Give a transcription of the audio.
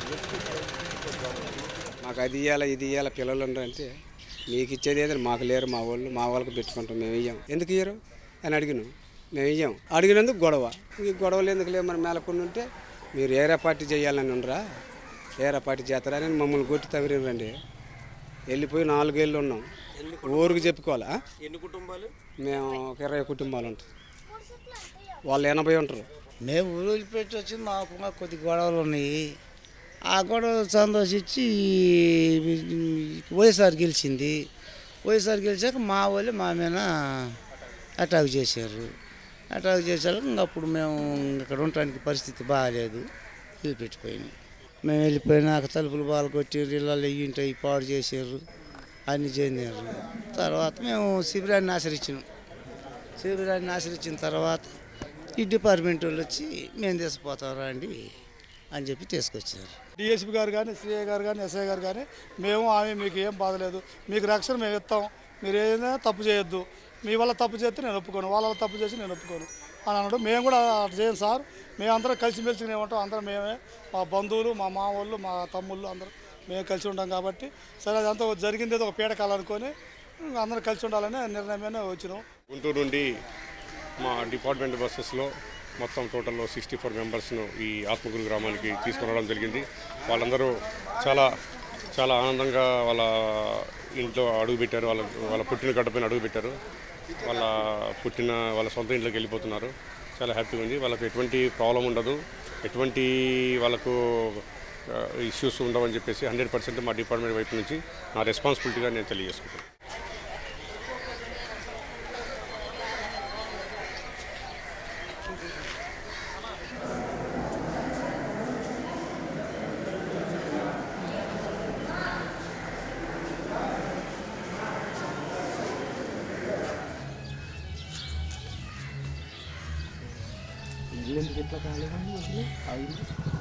మాకు అది ఇవ్వాలి ఇది ఇవ్వాలి పిల్లలు అంటే మీకు ఇచ్చేది ఏదో మాకు లేరు మా వాళ్ళు మా వాళ్ళకి పెట్టుకుంటాం మేము ఇయ్యాం ఎందుకు ఇయ్యరు అని అడిగినాం మేము ఇయ్యాం అడిగినందుకు గొడవ ఈ గొడవలు ఎందుకు లేవు మన మేలకుండా ఉంటే మీరు ఏరా పార్టీ చేయాలని ఉండరా ఏరా పార్టీ చేస్తారని మమ్మల్ని కొట్టి తగిరండి వెళ్ళిపోయి నాలుగేళ్ళు ఉన్నాం ఊరికి చెప్పుకోవాలా ఎన్ని కుటుంబాలు మేము ఒక ఇరవై కుటుంబాలు ఉంటాయి వాళ్ళు ఎనభై ఉంటారు మేము ఊరు వదిలిపెట్టి వచ్చి మాకు ఇంకా కొద్ది గొడవలు ఉన్నాయి ఆ గొడవ సంతోషించి వైఎస్ఆర్ గెలిచింది వైఎస్ఆర్ గెలిచాక మా వాళ్ళు మా మీద అటాక్ చేశారు అటాక్ చేశాక ఇంక అప్పుడు మేము ఇక్కడ ఉండటానికి పరిస్థితి బాగాలేదు వదిలిపెట్టిపోయినాయి మేము వెళ్ళిపోయినాక తలుపులు బాగా కొట్టారు ఇళ్ళలో ఉంటాయి పాడు చేశారు అన్ని చేశారు తర్వాత మేము శిబిరాన్ని ఆశ్రయించినాం శిబిరాన్ని ఆశ్రయించిన తర్వాత ఈ డిపార్ట్మెంట్ వాళ్ళు వచ్చి మేము తీసుకుపోతాం రండి అని చెప్పి తీసుకొచ్చారు డిఎస్పీ గారు కానీ సిఐ గారు కానీ ఎస్ఐ గారు కానీ మేము ఆమె మీకు ఏం బాధలేదు మీకు రక్షణ మేము ఇస్తాం మీరు ఏదైనా తప్పు చేయొద్దు మీ వల్ల తప్పు చేస్తే నేను ఒప్పుకోను వాళ్ళ వల్ల తప్పు చేసి నేను ఒప్పుకోను అని అన్నాడు మేము కూడా అట్లా చేయం సార్ మేమందరం కలిసిమెలిసి ఉంటాం అందరం మేమే మా బంధువులు మా మామూళ్ళు మా తమ్ముళ్ళు అందరం మేము కలిసి ఉంటాం కాబట్టి సరే అదంతా జరిగింది ఏదో ఒక పీడకాలు అనుకొని అందరం కలిసి ఉండాలనే నిర్ణయమే వచ్చినాం గుంటూరు నుండి మా డిపార్ట్మెంట్ బస్సెస్లో మొత్తం టోటల్లో సిక్స్టీ ఫోర్ మెంబర్స్ను ఈ ఆత్మగురు గ్రామానికి తీసుకుని రావడం జరిగింది వాళ్ళందరూ చాలా చాలా ఆనందంగా వాళ్ళ ఇంట్లో అడుగుపెట్టారు వాళ్ళ వాళ్ళ పుట్టిన గడ్డపైన అడుగుపెట్టారు వాళ్ళ పుట్టిన వాళ్ళ సొంత ఇంట్లోకి వెళ్ళిపోతున్నారు చాలా హ్యాపీగా ఉంది వాళ్ళకి ఎటువంటి ప్రాబ్లం ఉండదు ఎటువంటి వాళ్ళకు ఇష్యూస్ ఉండవని చెప్పేసి హండ్రెడ్ పర్సెంట్ మా డిపార్ట్మెంట్ వైపు నుంచి నా రెస్పాన్సిబిలిటీగా నేను తెలియజేసుకుంటాను ఇల్లు ఎందుకు ఇట్లా కాలేదండి